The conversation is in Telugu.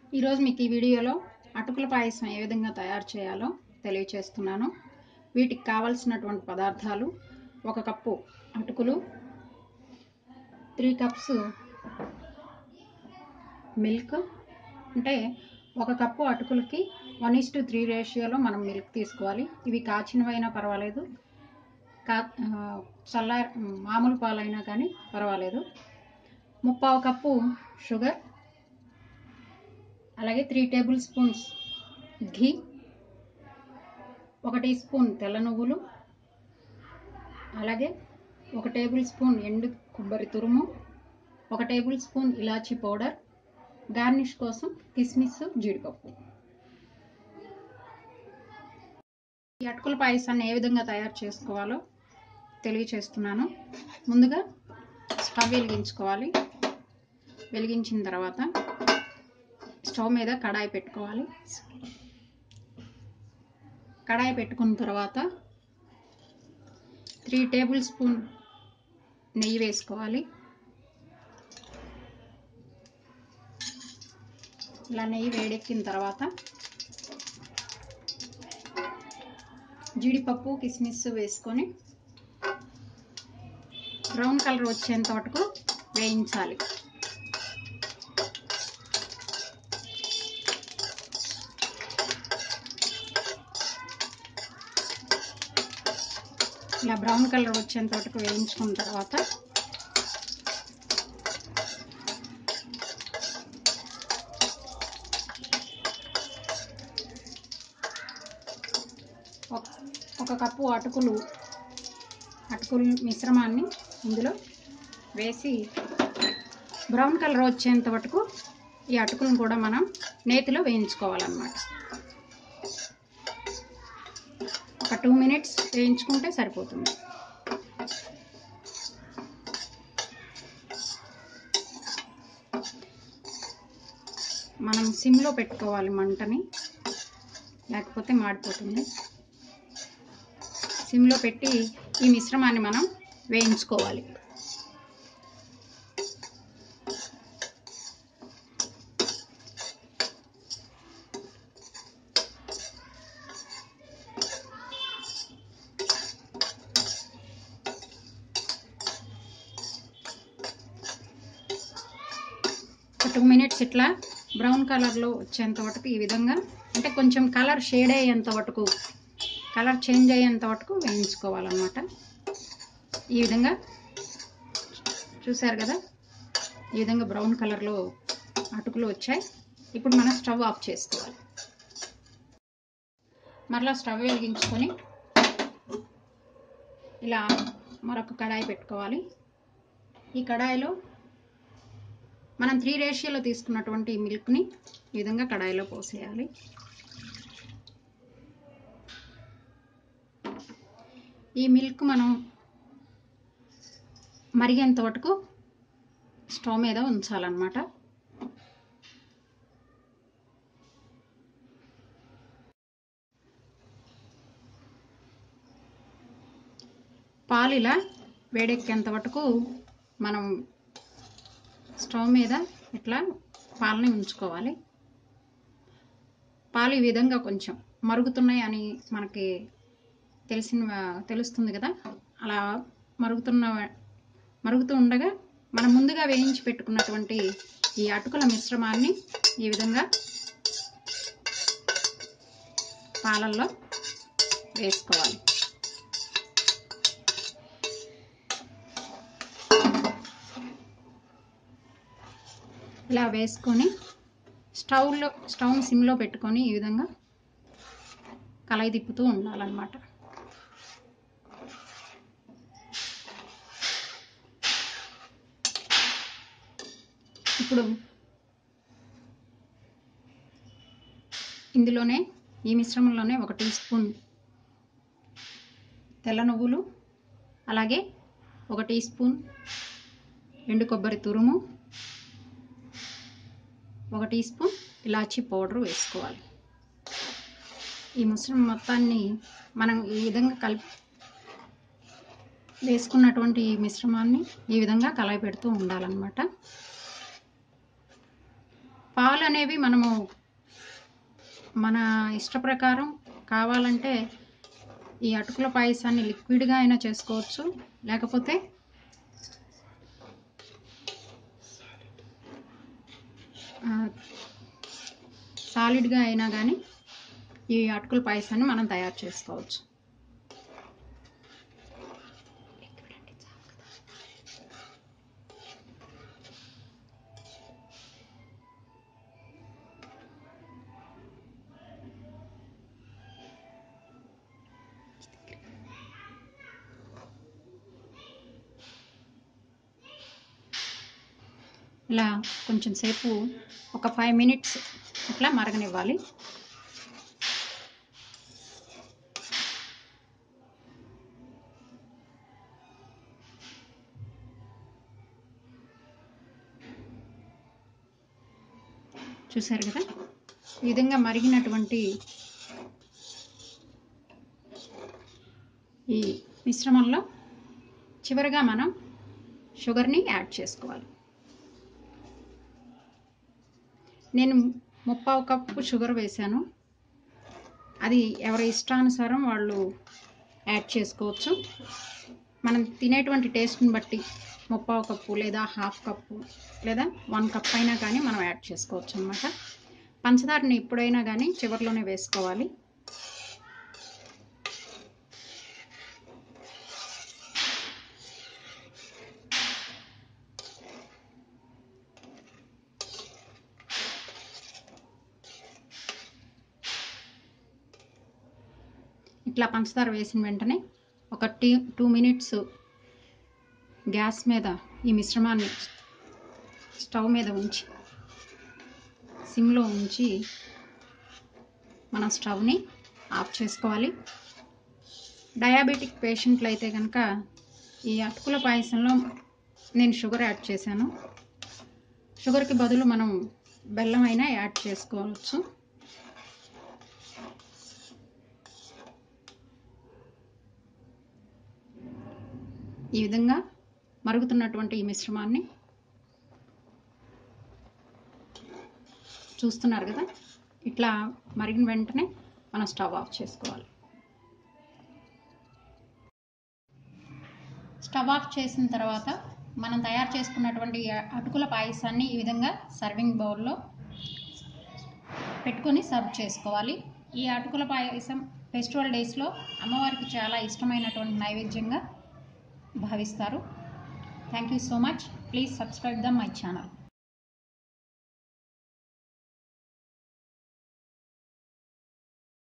ఈరోజు మీకు ఈ వీడియోలో అటుకుల పాయసం ఏ విధంగా తయారు చేయాలో తెలియచేస్తున్నాను వీటికి కావలసినటువంటి పదార్థాలు ఒక కప్పు అటుకులు త్రీ కప్స్ మిల్క్ అంటే ఒక కప్పు అటుకులకి వన్ ఇస్ టు త్రీ రేషియోలో మనం మిల్క్ తీసుకోవాలి ఇవి కాచినవైనా పర్వాలేదు కా ఆ, చల్ల మామూలు పాలైనా కానీ పర్వాలేదు ముప్పావు కప్పు షుగర్ అలాగే త్రీ టేబుల్ స్పూన్స్ ఘీ ఒక టీ స్పూన్ తెల్ల నువ్వులు అలాగే ఒక టేబుల్ స్పూన్ ఎండు కొబ్బరి తురుము ఒక టేబుల్ స్పూన్ ఇలాచీ పౌడర్ గార్నిష్ కోసం కిస్మిస్ జీడిపప్పు ఈ అటుకుల పాయసాన్ని ఏ విధంగా తయారు చేసుకోవాలో తెలియచేస్తున్నాను ముందుగా స్టవ్ వెలిగించుకోవాలి వెలిగించిన తర్వాత స్టవ్ మీద కడాయి పెట్టుకోవాలి కడాయి పెట్టుకున్న తర్వాత త్రీ టేబుల్ స్పూన్ నెయ్యి వేసుకోవాలి ఇలా నెయ్యి వేడెక్కిన తర్వాత జీడిపప్పు కిస్మిస్ వేసుకొని బ్రౌన్ కలర్ వచ్చేంత వరకు వేయించాలి ఇలా బ్రౌన్ కలర్ వచ్చేంత వరకు వేయించుకున్న తర్వాత ఒక- ఒక కప్పు అటుకులు అటుకుల మిశ్రమాన్ని ఇందులో వేసి బ్రౌన్ కలర్ వచ్చేంత వరకు ఈ అటుకులను కూడా మనం నేతిలో వేయించుకోవాలన్నమాట ఒక టూ మినిట్స్ వేయించుకుంటే సరిపోతుంది మనం సిమ్లో పెట్టుకోవాలి మంటని లేకపోతే మాడిపోతుంది సిమ్లో పెట్టి ఈ మిశ్రమాన్ని మనం వేయించుకోవాలి ఒక టూ మినిట్స్ ఇట్లా బ్రౌన్ కలర్లో వచ్చేంత వరకు ఈ విధంగా అంటే కొంచెం కలర్ షేడ్ అయ్యేంత వరకు కలర్ చేంజ్ అయ్యేంత వరకు వేయించుకోవాలన్నమాట ఈ విధంగా చూసారు కదా ఈ విధంగా బ్రౌన్ కలర్లో అటుకులు వచ్చాయి ఇప్పుడు మనం స్టవ్ ఆఫ్ చేసుకోవాలి మరలా స్టవ్ వెలిగించుకొని ఇలా మరొక కడాయి పెట్టుకోవాలి ఈ కడాయిలో మనం త్రీ రేషియోలో తీసుకున్నటువంటి ఈ మిల్క్ని ఈ విధంగా కడాయిలో పోసేయాలి ఈ మిల్క్ మనం మరిగేంత వరకు స్టవ్ మీద ఉంచాలన్నమాట పాలు ఇలా వేడెక్కేంత వరకు మనం స్టవ్ మీద ఇట్లా పాలని ఉంచుకోవాలి పాలు ఈ విధంగా కొంచెం మరుగుతున్నాయి అని మనకి తెలిసిన తెలుస్తుంది కదా అలా మరుగుతున్న మరుగుతూ ఉండగా మనం ముందుగా వేయించి పెట్టుకున్నటువంటి ఈ అటుకుల మిశ్రమాన్ని ఈ విధంగా పాలల్లో వేసుకోవాలి ఇలా వేసుకొని స్టవ్లో స్టవ్ సిమ్లో పెట్టుకొని ఈ విధంగా కలయి తిప్పుతూ ఉండాలన్నమాట ఇప్పుడు ఇందులోనే ఈ మిశ్రమంలోనే ఒక టీ స్పూన్ తెల్ల నువ్వులు అలాగే ఒక టీ స్పూన్ ఎండు కొబ్బరి తురుము ఒక టీ స్పూన్ ఇలాచీ పౌడర్ వేసుకోవాలి ఈ మిశ్రమం మొత్తాన్ని మనం ఈ విధంగా కలిపి వేసుకున్నటువంటి ఈ మిశ్రమాన్ని ఈ విధంగా కలయి పెడుతూ ఉండాలన్నమాట పాలు అనేవి మనము మన ఇష్ట ప్రకారం కావాలంటే ఈ అటుకుల పాయసాన్ని లిక్విడ్గా అయినా చేసుకోవచ్చు లేకపోతే ఆ, సాలిడ్గా అయినా కానీ ఈ అటుకుల పాయసాన్ని మనం తయారు చేసుకోవచ్చు ఇలా కొంచెం సేపు ఒక ఫైవ్ మినిట్స్ ఇట్లా మరగనివ్వాలి చూసారు కదా ఈ విధంగా మరిగినటువంటి ఈ మిశ్రమంలో చివరిగా మనం షుగర్ని యాడ్ చేసుకోవాలి నేను ముప్పావు కప్పు షుగర్ వేశాను అది ఎవరి ఇష్టానుసారం వాళ్ళు యాడ్ చేసుకోవచ్చు మనం తినేటువంటి టేస్ట్ని బట్టి ముప్పావు కప్పు లేదా హాఫ్ కప్పు లేదా వన్ కప్ అయినా కానీ మనం యాడ్ చేసుకోవచ్చు అనమాట పంచదారని ఎప్పుడైనా కానీ చివరిలోనే వేసుకోవాలి ఇట్లా పంచదార వేసిన వెంటనే ఒక టీ టూ మినిట్స్ గ్యాస్ మీద ఈ మిశ్రమాన్ని స్టవ్ మీద ఉంచి సిమ్లో ఉంచి మన స్టవ్ని ఆఫ్ చేసుకోవాలి డయాబెటిక్ పేషెంట్లు అయితే కనుక ఈ అటుకుల పాయసంలో నేను షుగర్ యాడ్ చేశాను షుగర్కి బదులు మనం బెల్లం అయినా యాడ్ చేసుకోవచ్చు ఈ విధంగా మరుగుతున్నటువంటి ఈ మిశ్రమాన్ని చూస్తున్నారు కదా ఇట్లా మరిగిన వెంటనే మనం స్టవ్ ఆఫ్ చేసుకోవాలి స్టవ్ ఆఫ్ చేసిన తర్వాత మనం తయారు చేసుకున్నటువంటి ఈ అటుకుల పాయసాన్ని ఈ విధంగా సర్వింగ్ బౌల్లో పెట్టుకొని సర్వ్ చేసుకోవాలి ఈ అటుకుల పాయసం ఫెస్టివల్ డేస్లో అమ్మవారికి చాలా ఇష్టమైనటువంటి నైవేద్యంగా భావిస్తారు thank you so much please subscribe the my channel